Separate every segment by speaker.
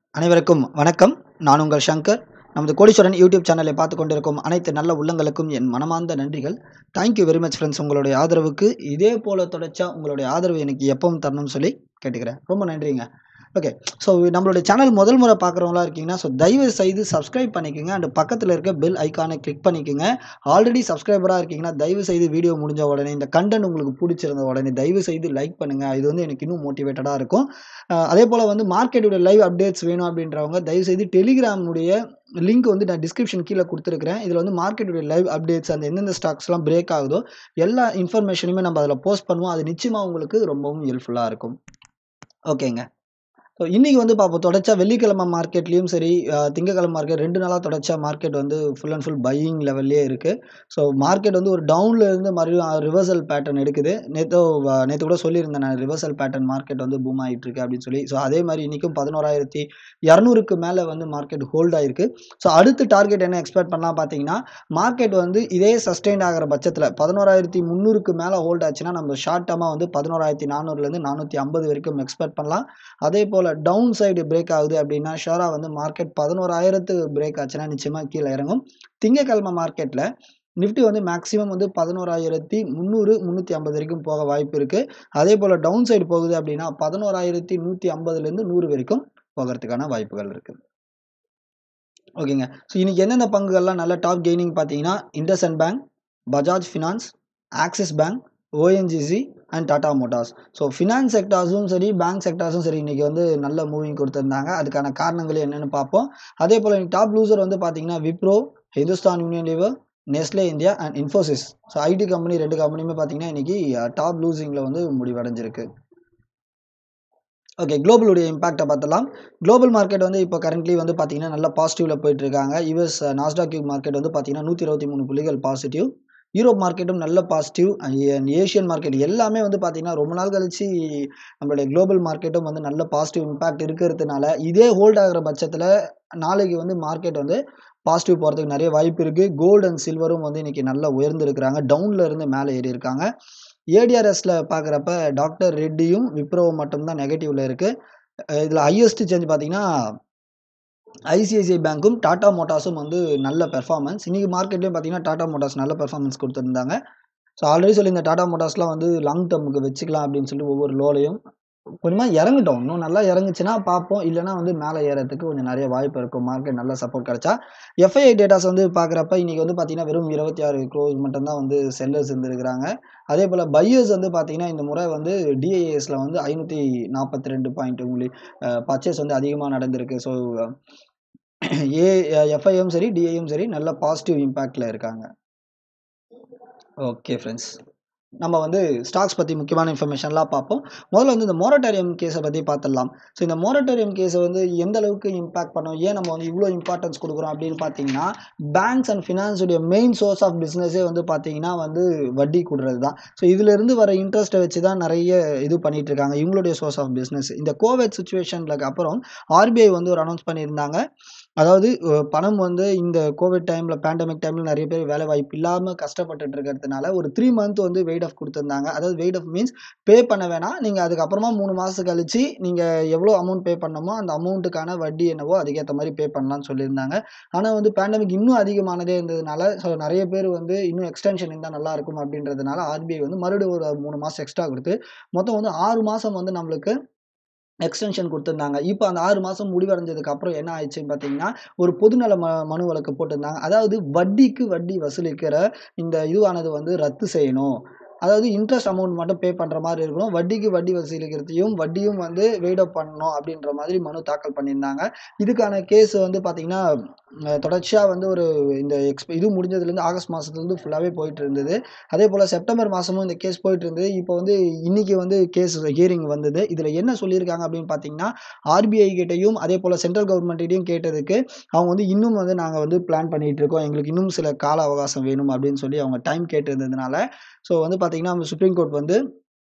Speaker 1: அனைவருக்கும் வணக்கம் நான் உங்கள் சங்கர் நமது கோடீஸ்வரன் யூடியூப் சேனலை பார்த்து கொண்டிருக்கும் அனைத்து நல்ல உள்ளங்களுக்கும் என் மனமார்ந்த நன்றிகள் தேங்க்யூ வெரி மச் ஃப்ரெண்ட்ஸ் உங்களுடைய ஆதரவுக்கு இதே போல் தொடர்ச்சா உங்களுடைய ஆதரவு எனக்கு எப்பவும் தரணும்னு சொல்லி கேட்டுக்கிறேன் ரொம்ப நன்றிங்க ஓகே ஸோ நம்மளுடைய சேனல் முதல் முறை பார்க்குறவங்களா இருக்கீங்கன்னா ஸோ தயவு செய்து சப்ஸ்கிரைப் பண்ணிக்கோங்க அண்ட் பக்கத்தில் இருக்க பெல் ஐக்கானை கிளிக் பண்ணிக்கோங்க ஆல்ரெடி சப்ஸ்கிரைபராக இருக்கீங்கன்னா தயவு செய்து வீடியோ முடிஞ்ச உடனே இந்த கண்டென்ட் உங்களுக்கு பிடிச்சிருந்த உடனே தயவு செய்து லைக் பண்ணுங்கள் இது வந்து எனக்கு இன்னும் மோட்டிவேட்டடாக இருக்கும் அஹ் அதே போல் வந்து மார்க்கெட்டுடைய லைவ் அப்டேட்ஸ் வேணும் அப்படின்றவங்க தயவு செய்து டெலிகிராமுடைய லிங்க் வந்து நான் டிஸ்கிரிப்ஷன் கீழே கொடுத்துருக்கிறேன் இதில் வந்து மார்க்கெட்டுடைய லைவ் அப்டேட்ஸ் அந்த எந்தெந்த ஸ்டாக்ஸ்லாம் பிரேக் ஆகுதோ எல்லா இன்ஃபர்மேஷனுமே நம்ம அதில் போஸ்ட் பண்ணுவோம் அது நிச்சயமாக உங்களுக்கு ரொம்பவும் ஹெல்ப்ஃபுல்லாக இருக்கும் ஓகேங்க ஸோ இன்றைக்கி வந்து பார்ப்போம் தொடர்ச்சா வெள்ளிக்கிழமை மார்க்கெட்லேயும் சரி அஹ் திங்கட்கிழமை மார்க்கெட் ரெண்டு நாளாக தொடர்ச்சா மார்க்கெட் வந்து ஃபுல் அண்ட் ஃபுல் பையிங் லெவல்லே இருக்குது ஸோ மார்க்கெட் வந்து ஒரு டவுனில் இருந்து மறுபடியும் ரிவர்சல் பேட்டர்ன் எடுக்குது நேற்று நேற்று கூட சொல்லியிருந்தேன் நான் ரிவர்சல் பேட்டர்ன் மார்க்கெட் வந்து பூம் ஆகிட்டு இருக்கு அப்படின்னு சொல்லி ஸோ அதே மாதிரி இன்றைக்கும் பதினோராயிரத்தி இரநூறுக்கு மேலே வந்து மார்க்கெட் ஹோல்ட் ஆயிருக்கு ஸோ அடுத்து டார்கெட் என்ன எக்ஸ்பெக்ட் பண்ணலாம் பார்த்தீங்கன்னா மார்க்கெட் வந்து இதே சஸ்டெயின் ஆகிற பட்சத்தில் பதினோராயிரத்தி முந்நூறுக்கு மேலே ஹோல்ட் ஆச்சுன்னா நம்ம ஷார்ட் டர்மாக வந்து பதினோராயிரத்தி நானூறுலேருந்து நானூற்றி ஐம்பது வரைக்கும் எக்ஸ்பெக்ட் பண்ணலாம் அதே போல் டவுன் சைடு பிரேக் ஆகுது அப்படின்னா ஷோராக வந்து மார்க்கெட் பதினோராயிரத்து பிரேக் ஆச்சுன்னா நிச்சயமாக கீழே இறங்கும் திங்கக்கிழமை மார்க்கெட்டில் நிஃப்டி வந்து மேக்ஸிமம் வந்து பதினோராயிரத்தி முந்நூறு முந்நூற்றி ஐம்பது வரைக்கும் போக வாய்ப்பு இருக்குது அதே போல் டவுன் சைடு போகுது அப்படின்னா பதினோராயிரத்தி நூற்றி ஐம்பதுலேருந்து நூறு வரைக்கும் போகிறதுக்கான வாய்ப்புகள் இருக்குது ஓகேங்க ஸோ இன்றைக்கி எந்தெந்த பங்குகள்லாம் நல்ல டாப் கெய்னிங் பார்த்தீங்கன்னா IndusInd Bank Bajaj Finance Axis Bank ONGC and Tata Motors so finance செக்டார்ஸும் சரி பேங்க் செக்டார்ஸும் சரி இன்றைக்கி வந்து நல்ல மூவிங் கொடுத்துருந்தாங்க அதுக்கான காரணங்கள் என்னென்னு பார்ப்போம் அதே போல் டாப் லூசர் வந்து பார்த்தீங்கன்னா Wipro Hindustan Unilever Nestle India and Infosys so IT company ரெண்டு கம்பெனியுமே பார்த்தீங்கன்னா இன்றைக்கி டாப் லூசிங்கில் வந்து முடிவடைஞ்சிருக்கு ஓகே குளோபலுடைய இம்பாக்டை பார்த்தலாம் குளோபல் மார்க்கெட் வந்து இப்போ கரண்ட்லி வந்து பார்த்தீங்கன்னா நல்ல பாசிட்டிவில் போயிட்டு இருக்காங்க யூஎஸ் நாஸ்டாக் மார்க்கெட் வந்து பார்த்தீங்கன்னா நூற்றி இருபத்தி மூணு புள்ளிகள் பாசிட்டிவ் யூரோப் மார்க்கெட்டும் நல்ல பாசிட்டிவ் ஏஷியன் மார்க்கெட் எல்லாமே வந்து பார்த்தீங்கன்னா ரொம்ப நாள் கழிச்சு நம்மளுடைய குளோபல் மார்க்கெட்டும் வந்து நல்ல பாசிட்டிவ் இம்பாக்ட் இருக்கிறதுனால இதே ஹோல்ட் ஆகிற பட்சத்தில் நாளைக்கு வந்து மார்க்கெட் வந்து பாசிட்டிவ் போகிறதுக்கு நிறைய வாய்ப்பு இருக்குது கோல்டு அண்ட் சில்வரும் வந்து இன்றைக்கி நல்லா உயர்ந்திருக்கிறாங்க டவுனில் இருந்து மேலே ஏறி இருக்காங்க ஏடிஆர்எஸில் பார்க்குறப்ப டாக்டர் ரெட்டியும் விப்ரோவும் மட்டும்தான் நெகட்டிவில் இருக்குது இதில் ஹையஸ்ட் சேஞ்ச் பார்த்தீங்கன்னா ஐசிஐசிஐ பேங்க்கும் டாடா மோட்டார்ஸும் வந்து நல்ல பெர்ஃபார்மன்ஸ் இன்றைக்கி மார்க்கெட்லேயும் பார்த்தீங்கன்னா டாடா மோட்டார்ஸ் நல்ல பெர்ஃபார்மன்ஸ் கொடுத்துருந்தாங்க ஸோ ஆல்ரெடி சொல்லி இந்த டாடா மோட்டார்ஸ்லாம் வந்து லாங் டேர்முக்கு வச்சுக்கலாம் அப்படின்னு சொல்லிட்டு ஒவ்வொரு லோலையும் கொஞ்சமாக இறங்கட்டும் இன்னும் நல்லா இறங்குச்சுன்னா பார்ப்போம் இல்லைனா வந்து மேலே ஏறதுக்கு கொஞ்சம் நிறைய வாய்ப்பு இருக்கும் மார்க்கெட் நல்ல சப்போர்ட் கிடச்சா எஃப்ஐஐ டேட்டாஸ் வந்து பார்க்குறப்ப இன்றைக்கி வந்து பார்த்தீங்கன்னா வெறும் இருபத்தி ஆறு க்ரோஸ் மட்டும்தான் வந்து செல்லர்ஸ் இருந்திருக்கிறாங்க அதே போல் பையர்ஸ் வந்து பார்த்தீங்கன்னா இந்த முறை வந்து டிஐஏஎஸில் வந்து ஐநூற்றி நாற்பத்தி ரெண்டு பாயிண்ட் உங்களுக்கு பர்ச்சேஸ் வந்து அதிகமாக நடந்திருக்கு ஸோ ஏ எஃப்ஐயும் சரி டிஐயும் சரி நல்ல பாசிட்டிவ் இம்பேக்டில் இருக்காங்க ஓகே ஃப்ரெண்ட்ஸ் நம்ம வந்து ஸ்டாக்ஸ் பற்றி முக்கியமான இன்ஃபர்மேஷன்லாம் பார்ப்போம் முதல்ல வந்து இந்த மோரட்டோரியம் கேஸை பற்றி பார்த்துடலாம் ஸோ இந்த மோரட்டோரியம் கேஸை வந்து எந்த அளவுக்கு இம்பாக்ட் பண்ணோம் ஏன் நம்ம வந்து இவ்வளோ இம்பார்ட்டன்ஸ் கொடுக்குறோம் அப்படின்னு பார்த்தீங்கன்னா பேங்க்ஸ் அண்ட் ஃபினான்ஸுடைய மெயின் சோர்ஸ் ஆஃப் பிஸ்னஸே வந்து பார்த்தீங்கன்னா வந்து வட்டி கொடுறது தான் ஸோ இதிலிருந்து வர இன்ட்ரெஸ்ட்டை வச்சு தான் நிறைய இது பண்ணிட்டு இருக்காங்க இவங்களுடைய சோர்ஸ் ஆஃப் பிஸ்னஸ் இந்த கோவிட் சுச்சுவேஷனுக்கு அப்புறம் ஆர்பிஐ வந்து ஒரு அனௌன்ஸ் பண்ணியிருந்தாங்க அதாவது பணம் வந்து இந்த கோவிட் டைமில் பேண்டமிக் டைமில் நிறைய பேர் வேலை வாய்ப்பு இல்லாமல் கஷ்டப்பட்டுட்டு இருக்கிறதுனால ஒரு த்ரீ மந்த் வந்து வெயிட் ஆஃப் கொடுத்துருந்தாங்க அதாவது வெயிட் ஆஃப் மீன்ஸ் பே பண்ண வேணாம் நீங்கள் அதுக்கப்புறமா மூணு மாதம் கழிச்சு நீங்கள் எவ்வளோ அமௌண்ட் பே பண்ணமோ அந்த அமௌண்ட்டுக்கான வட்டி என்னவோ அதுக்கேற்ற மாதிரி பே பண்ணலாம்னு சொல்லியிருந்தாங்க ஆனால் வந்து பேண்டமிக் இன்னும் அதிகமானதே இருந்ததுனால ஸோ நிறைய பேர் வந்து இன்னும் எக்ஸ்டென்ஷன் இருந்தால் நல்லா இருக்கும் அப்படின்றதுனால ஆர்பிஐ வந்து மறுபடியும் ஒரு மூணு மாதம் எக்ஸ்ட்ரா கொடுத்து மொத்தம் வந்து ஆறு மாதம் வந்து நம்மளுக்கு எக்ஸ்டென்ஷன் கொடுத்துருந்தாங்க இப்போ அந்த ஆறு மாதம் முடிவடைஞ்சதுக்கு அப்புறம் என்ன ஆயிடுச்சுன்னு பார்த்தீங்கன்னா ஒரு பொதுநல ம மனு வழக்கு போட்டிருந்தாங்க அதாவது வட்டிக்கு வட்டி வசூலிக்கிற இந்த இதுவானது வந்து ரத்து செய்யணும் அதாவது இன்ட்ரெஸ்ட் அமௌண்ட் மட்டும் பே பண்ணுற மாதிரி இருக்கணும் வட்டிக்கு வட்டி வசூலிக்கிறதையும் வட்டியும் வந்து வெயிட் அப் பண்ணணும் அப்படின்ற மாதிரி மனு தாக்கல் பண்ணியிருந்தாங்க இதுக்கான கேஸ் வந்து பார்த்திங்கன்னா தொடர்ச்சியாக வந்து ஒரு இந்த எக்ஸ்ப இது முடிஞ்சதுலேருந்து ஆகஸ்ட் மாதத்துலேருந்து ஃபுல்லாகவே போயிட்டு இருந்தது அதே போல் செப்டம்பர் மாதமும் இந்த கேஸ் போயிட்டு இருந்தது இப்போ வந்து இன்றைக்கி வந்து கேஸ் ஹியரிங் வந்தது இதில் என்ன சொல்லியிருக்காங்க அப்படின்னு பார்த்தீங்கன்னா ஆர்பிஐ கிட்டையும் அதே போல் சென்ட்ரல் கவர்மெண்ட்டையும் கேட்டதுக்கு அவங்க வந்து இன்னும் வந்து நாங்கள் வந்து பிளான் பண்ணிகிட்டு இருக்கோம் எங்களுக்கு இன்னும் சில கால அவகாசம் வேணும் அப்படின்னு சொல்லி அவங்க டைம் கேட்டிருந்ததுனால ஸோ வந்து பார்த்திங்கன்னா சுப்ரீம் கோர்ட் வந்து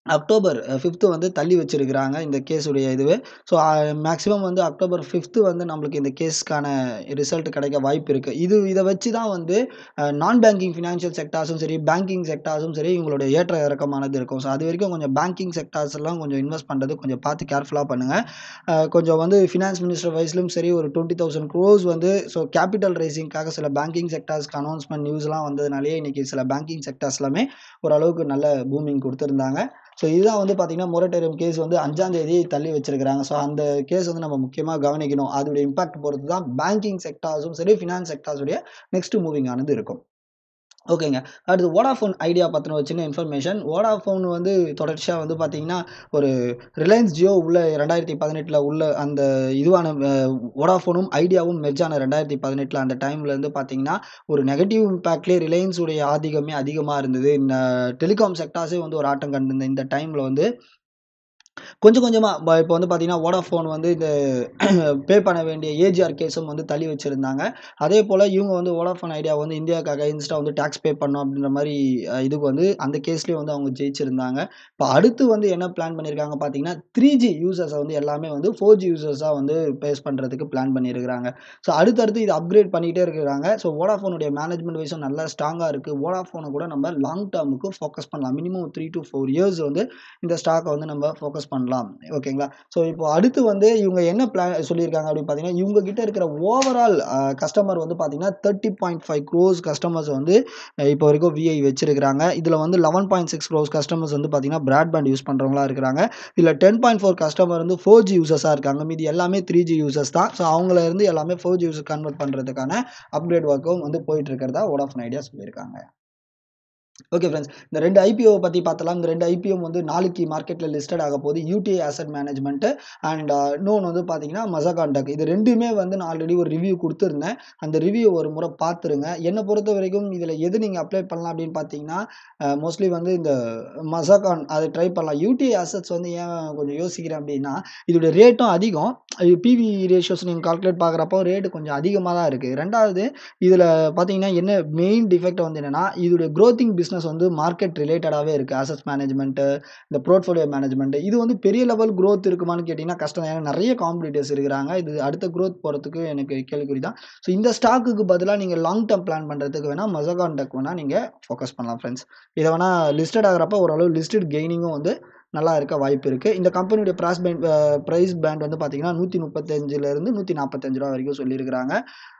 Speaker 1: அக்டோபர் ஃபிஃப்த்து வந்து தள்ளி வச்சிருக்கிறாங்க இந்த கேஸுடைய இதுவே ஸோ மேக்ஸிமம் வந்து அக்டோபர் ஃபிஃப்த்து வந்து நம்மளுக்கு இந்த கேஸ்க்கான ரிசல்ட் கிடைக்க வாய்ப்பு இருக்குது இது இதை வச்சு தான் வந்து நான் பேங்கிங் ஃபினான்ஷியல் செக்டார்ஸும் சரி பேங்கிங் செக்டார்ஸும் சரி இவங்களுடைய ஏற்ற இறக்கமானது இருக்கும் ஸோ அது வரைக்கும் கொஞ்சம் பேங்கிங் செக்டார்ஸ் எல்லாம் கொஞ்சம் இன்வெஸ்ட் பண்ணுறது கொஞ்சம் பார்த்து கேர்ஃபுல்லாக பண்ணுங்கள் கொஞ்சம் வந்து ஃபினான்ஸ் மினிஸ்டர் வைஸ்லையும் சரி ஒரு டுவெண்ட்டி தௌசண்ட் க்ரோஸ் வந்து ஸோ கேபிட்டல் ரைசிங்காக சில பேங்கிங் செக்டார்ஸ்க்கு அனௌன்ஸ்மெண்ட் நியூஸ்லாம் வந்ததுனாலேயே இன்றைக்கி சில பேங்கிங் செக்டார்ஸ் எல்லாமே ஓரளவுக்கு நல்ல பூமிங் கொடுத்துருந்தாங்க ஸோ இதுதான் வந்து பார்த்திங்கன்னா மொரட்டோரியம் கேஸ் வந்து அஞ்சாம் தேதி தள்ளி வச்சிருக்கிறாங்க ஸோ அந்த கேஸ் வந்து நம்ம முக்கியமாக கவனிக்கணும் அதோடைய இம்பாக்ட் பொறுத்து தான் பேங்கிங் செக்டார்ஸும் சரி ஃபினான்ஸ் செக்டார்ஸுடைய நெக்ஸ்ட் மூவிங் ஆனது இருக்கும் ஓகேங்க அடுத்து வோடாஃபோன் ஐடியா பற்றின ஒரு சின்ன இன்ஃபர்மேஷன் வோடாஃபோன் வந்து தொடர்ச்சியாக வந்து பார்த்தீங்கன்னா ஒரு ரிலையன்ஸ் ஜியோ உள்ள ரெண்டாயிரத்தி பதினெட்டில் உள்ள அந்த இதுவான வோடாஃபோனும் ஐடியாவும் மெர்ஜான ரெண்டாயிரத்தி பதினெட்டில் அந்த டைமில் இருந்து பார்த்தீங்கன்னா ஒரு நெகட்டிவ் இம்பேக்ட்லேயே ரிலையன்ஸுடைய ஆதிக்கமே அதிகமாக இருந்தது இந்த டெலிகாம் செக்டார்ஸே வந்து ஒரு ஆட்டம் கண்டிருந்த இந்த டைமில் வந்து கொஞ்சம் கொஞ்சமாக இப்போ வந்து பார்த்தீங்கன்னா வோடாஃபோன் வந்து இந்த பே பண்ண வேண்டிய ஏஜிஆர் கேஸும் வந்து தள்ளி வச்சுருந்தாங்க அதே போல் இவங்க வந்து வோடாஃபோன் ஐடியா வந்து இந்தியாவுக்கு அகைன்ஸ்டாக வந்து டேக்ஸ் பே பண்ணோம் அப்படின்ற மாதிரி இதுக்கு வந்து அந்த கேஸ்லேயே வந்து அவங்க ஜெயிச்சிருந்தாங்க இப்போ அடுத்து வந்து என்ன பிளான் பண்ணியிருக்காங்க பார்த்தீங்கன்னா த்ரீ ஜி யூசர்ஸை வந்து எல்லாமே வந்து ஃபோர் ஜி யூசர்ஸாக வந்து பேஸ் பண்ணுறதுக்கு பிளான் பண்ணியிருக்கிறாங்க ஸோ அடுத்தடுத்து இது அப்கிரேட் பண்ணிகிட்டே இருக்கிறாங்க ஸோ வோடாஃபோனுடைய மேனேஜ்மெண்ட் வைஸும் நல்லா ஸ்ட்ராங்காக இருக்குது வோடாஃபோனை கூட நம்ம லாங் டேர்முக்கு ஃபோக்கஸ் பண்ணலாம் minimum three to four years வந்து இந்த ஸ்டாக்கை வந்து நம்ம ஃபோக்கஸ் பண்ணலாம் ஓகேங்களா ஸோ இப்போ அடுத்து வந்து இவங்க என்ன பிளான் சொல்லியிருக்காங்க அப்படின்னு பார்த்தீங்கன்னா இவங்க கிட்ட இருக்கிற ஓவரால் கஸ்டமர் வந்து பார்த்தீங்கன்னா thirty point five crores customers வந்து இப்போ வரைக்கும் விஐ வச்சிருக்கிறாங்க இதில் வந்து eleven point six crores customers வந்து பார்த்தீங்கன்னா ப்ராட்பேண்ட் யூஸ் பண்ணுறவங்களா இருக்கிறாங்க இதில் டென் பாயிண்ட் ஃபோர் கஸ்டமர் வந்து ஃபோர் ஜி யூசர்ஸாக இருக்காங்க மீதி எல்லாமே த்ரீ ஜி யூசர்ஸ் தான் ஸோ அவங்கள இருந்து எல்லாமே ஃபோர் ஜி யூசர் கன்வெர்ட் பண்ணுறதுக்கான அப்கிரேட் ஒர்க்கும் வந்து போயிட்டு இருக்கிறதா வோடாஃபோன் ஐடியா சொல்லியிருக்காங்க ஓகே ஃப்ரெண்ட்ஸ் இந்த ரெண்டு ஐபிஓ பற்றி பார்த்தலாம் இந்த ரெண்டு ஐபிஓ வந்து நாளைக்கு மார்க்கெட்டில் லிஸ்டட் ஆக போகுது யூடிஐ அசட் மேனேஜ்மெண்ட்டு அண்ட் இன்னொன்று வந்து பார்த்தீங்கன்னா மசகான்டக் இது ரெண்டுமே வந்து நான் ஆல்ரெடி ஒரு ரிவ்யூ கொடுத்துருந்தேன் அந்த ரிவ்யூ ஒரு முறை பார்த்துருங்க என்னை பொறுத்த வரைக்கும் இதில் எது நீங்கள் அப்ளை பண்ணலாம் அப்படின்னு பார்த்தீங்கன்னா மோஸ்ட்லி வந்து இந்த மசகான் அதை ட்ரை பண்ணலாம் யூடிஐ அசட்ஸ் வந்து ஏன் கொஞ்சம் யோசிக்கிறேன் அப்படின்னா இதோடைய ரேட்டும் அதிகம் பிவி ரேஷியோஸ் நீங்கள் கால்குலேட் பார்க்குறப்போ ரேட்டு கொஞ்சம் அதிகமாக தான் இருக்குது ரெண்டாவது இதில் பார்த்தீங்கன்னா என்ன மெயின் டிஃபெக்ட் வந்து என்னென்னா இதோடைய க்ரோத்திங் பிஸ்னஸ் வந்து மார்க்கெட் ரிலேட்டடாகவே இருக்குது அசஸ் மேனேஜ்மெண்ட்டு இந்த போர்ட்ஃபோலியோ மேனேஜ்மெண்ட்டு இது வந்து பெரிய லெவல் க்ரோத் இருக்குமான்னு கேட்டிங்கன்னா கஷ்டம் தான் ஏன்னா நிறைய காம்படிட்டர்ஸ் இருக்கிறாங்க இது அடுத்த க்ரோத் போகிறதுக்கு எனக்கு கேள்விக்குறி தான் ஸோ இந்த ஸ்டாக்குக்கு பதிலாக நீங்கள் லாங் டேர்ம் பிளான் பண்ணுறதுக்கு வேணால் மசகான் டெக் வேணால் நீங்கள் ஃபோக்கஸ் பண்ணலாம் ஃப்ரெண்ட்ஸ் இதை வேணால் லிஸ்டட் ஆகிறப்ப ஓரளவு லிஸ்டட் கெய்னிங்கும் வந்து நல்லா இருக்க வாய்ப்பு இருக்குது இந்த கம்பெனியுடைய ப்ராஸ் பேண்ட் ப்ரைஸ் பேண்ட் வந்து பார்த்தீங்கன்னா நூற்றி முப்பத்தஞ்சிலேருந்து நூற்றி நாற்பத்தஞ்சு ரூபா வரைக்கும் சொல்லியிருக்கிறாங்க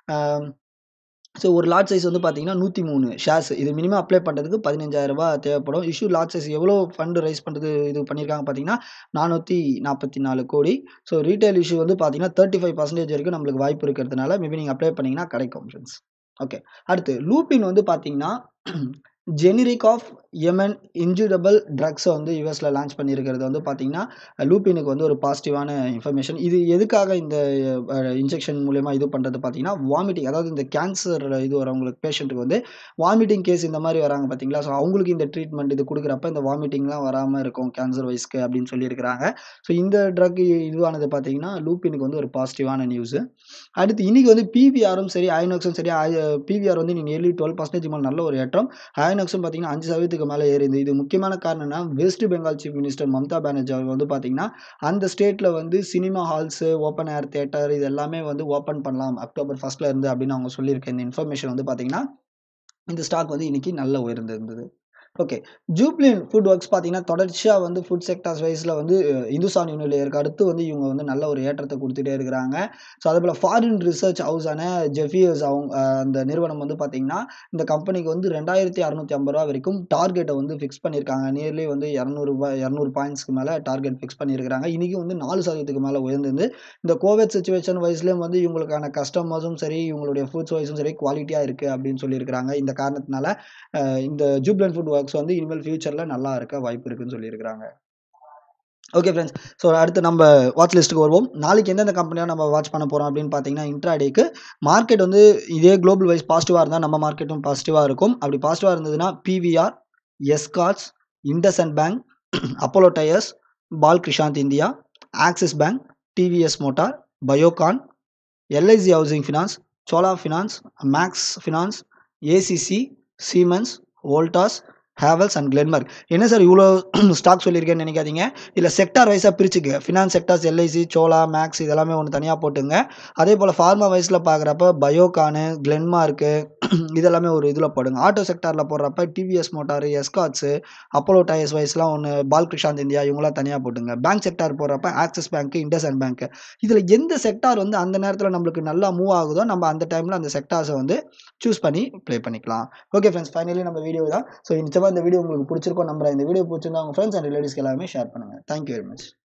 Speaker 1: ஸோ ஒரு லாட் சைஸ் வந்து பார்த்தீங்கன்னா நூற்றி மூணு ஷேர்ஸ் இது மினிமம் அப்ளை பண்ணுறதுக்கு பதினஞ்சாயிரரூபா தேவைப்படும் இஷ்யூ லாட் சைஸ் எவ்வளோ ஃபண்டு ரைஸ் பண்ணுறது இது பண்ணியிருக்காங்க பார்த்தீங்கன்னா நானூற்றி நாற்பத்தி நாலு கோடி ஸோ ரீட்டைல் இஷ்யூ வந்து பார்த்தீங்கன்னா தேர்ட்டி ஃபைவ் பர்சன்டேஜ் வரைக்கும் நம்மளுக்கு வாய்ப்பு இருக்கிறதுனால மேபி நீங்கள் அப்ளை பண்ணிங்கன்னா கிடைக்கும் ஃப்ரெண்ட்ஸ் ஓகே அடுத்து லூப்பின் வந்து பார்த்தீங்கன்னா ஜெனிரிக் ஆஃப் எமன் இன்ஜூரபிள் ட்ரக்ஸை வந்து யூஎஸில் லான்ச் பண்ணியிருக்கிறது வந்து பார்த்தீங்கன்னா லூப்பினுக்கு வந்து ஒரு பாசிட்டிவான இன்ஃபர்மேஷன் இது எதுக்காக இந்த இன்ஜெக்ஷன் மூலயமா இது பண்ணுறது பார்த்தீங்கன்னா வாமிட்டிங் அதாவது இந்த கேன்சர் இது வரவங்களுக்கு பேஷண்ட்டுக்கு வந்து வாமிட்டிங் கேஸ் இந்த மாதிரி வராங்க பார்த்தீங்களா ஸோ அவங்களுக்கு இந்த ட்ரீட்மெண்ட் இது கொடுக்குறப்ப இந்த வாமிட்டிங்லாம் வராமல் இருக்கும் கேன்சர் வைஸ்க்கு அப்படின்னு சொல்லியிருக்கிறாங்க ஸோ இந்த ட்ரக் இதுவானது பார்த்தீங்கன்னா லூப்பினுக்கு வந்து ஒரு பாசிட்டிவான நியூஸு அடுத்து இன்னைக்கு வந்து பிவிஆரும் சரி ஐநோக்ஸும் சரி பிவிஆர் வந்து நீங்கள் நியர்லி டுவெல் பர்சன்டேஜ் மேலே நல்ல ஒரு ஏற்றம் ஐநோக்ஸும் பார்த்தீங்கன்னா அஞ்சு சதவீதத்துக்கு மேலே ஏறிது இது முக்கியமான காரணம்னா வெஸ்ட் பெங்கால் சீஃப் மினிஸ்டர் மம்தா பானர்ஜி அவங்க வந்து பார்த்தீங்கன்னா அந்த ஸ்டேட்டில் வந்து cinema halls open air theatre இது எல்லாமே வந்து ஓப்பன் பண்ணலாம் அக்டோபர் ஃபஸ்ட்டில் இருந்து அப்படின்னு அவங்க சொல்லியிருக்க இந்த இன்ஃபர்மேஷன் வந்து பார்த்தீங்கன்னா இந்த ஸ்டாக் வந்து இன்னைக்கு நல்ல உயர்ந்திருந்தது ஓகே ஜூப்ளின் ஃபுட் ஒர்க்ஸ் பார்த்தீங்கன்னா தொடர்ச்சியாக வந்து ஃபுட் செக்டர்ஸ் வைஸில் வந்து இந்துஸ்தான் யூனிலியருக்கு அடுத்து வந்து இவங்க வந்து நல்ல ஒரு ஏற்றத்தை கொடுத்துட்டே இருக்கிறாங்க ஸோ அதே போல் ஃபாரின் ரிசர்ச் ஹவுஸான ஜெஃபியர்ஸ் அவங்க அந்த நிறுவனம் வந்து பார்த்தீங்கன்னா இந்த கம்பெனிக்கு வந்து ரெண்டாயிரத்தி அறநூற்றி ஐம்பது ரூபா வரைக்கும் டார்கெட்டை வந்து ஃபிக்ஸ் பண்ணியிருக்காங்க நியர்லி வந்து இரநூறுபா இரநூறு பாயிண்ட்ஸ்க்கு மேலே டார்கெட் ஃபிக்ஸ் பண்ணியிருக்காங்க இன்றைக்கி வந்து நாலு சதவீதத்துக்கு மேலே உயர்ந்திருந்து இந்த கோவிட் சுச்சுவேஷன் வைஸ்லேயும் வந்து இவங்களுக்கான கஸ்டமர்ஸும் சரி இவங்களுடைய ஃபுட்ஸ் வைஸும் சரி குவாலிட்டியாக இருக்குது அப்படின்னு சொல்லியிருக்கிறாங்க இந்த காரணத்தினால இந்த ஜூப்ளன் ஃபுட் ஒர்க்ஸ் வந்து இனிமேல் ஃபியூச்சரில் நல்லா இருக்க வாய்ப்பு இருக்குன்னு சொல்லியிருக்கிறாங்க ஓகே ஃப்ரெண்ட்ஸ் ஸோ அடுத்து நம்ம வாட்ச் லிஸ்ட்டுக்கு வருவோம் நாளைக்கு எந்தெந்த கம்பெனியாக நம்ம வாட்ச் பண்ண போகிறோம் அப்படின்னு பார்த்தீங்கன்னா இன்ட்ராடேக்கு மார்க்கெட் வந்து இதே குளோபல் வைஸ் பாசிட்டிவாக இருந்தால் நம்ம மார்க்கெட்டும் பாசிட்டிவாக இருக்கும் அப்படி பாசிட்டிவாக இருந்ததுன்னா PVR Escorts IndusInd Bank Apollo Tyres Balkrishna India Axis Bank TVS Motor Biocon LIC Housing Finance Chola Finance Max Finance ACC Siemens Voltas Havells and Glenmark என்ன சார் இவ்வளோ ஸ்டாக் சொல்லியிருக்கேன்னு நினைக்காதீங்க இல்லை செக்டார் வைஸாக பிரிச்சுக்க finance sectors LIC Chola Max இதெல்லாமே ஒன்று தனியாக போட்டுங்க அதே போல் ஃபார்மா வைஸில் பார்க்குறப்ப பயோகானு கிளென்மார்க்கு இதெல்லாமே ஒரு இதில் போடுங்க ஆட்டோ செக்டாரில் போடுறப்ப TVS Motor Escorts Apollo Tyres வைஸ்லாம் ஒன்று பால் கிருஷாந்த் இந்தியா இவங்களாம் தனியாக போட்டுங்க பேங்க் செக்டார் போடுறப்ப ஆக்சிஸ் பேங்க் இண்டஸ்இண்ட் பேங்க் இதில் எந்த செக்டார் வந்து அந்த நேரத்தில் நம்மளுக்கு நல்லா மூவ் ஆகுதோ நம்ம அந்த டைமில் அந்த செக்டார்ஸை வந்து சூஸ் பண்ணி ப்ளே பண்ணிக்கலாம் ஓகே ஃப்ரெண்ட்ஸ் ஃபைனலி நம்ம வீடியோ தான் ஸோ நிச்சயமாக இந்த வீடியோ உங்களுக்கு பிடிச்சிருக்கோம் நம்புறேன் இந்த வீடியோ பிடிச்சிருந்தா உங்கள் ஃப்ரெண்ட்ஸ் அண்ட் ரிலேட்டிவ்ஸ்க்கு எல்லாமே ஷேர் பண்ணுங்கள் தேங்க்யூ வெரி மச்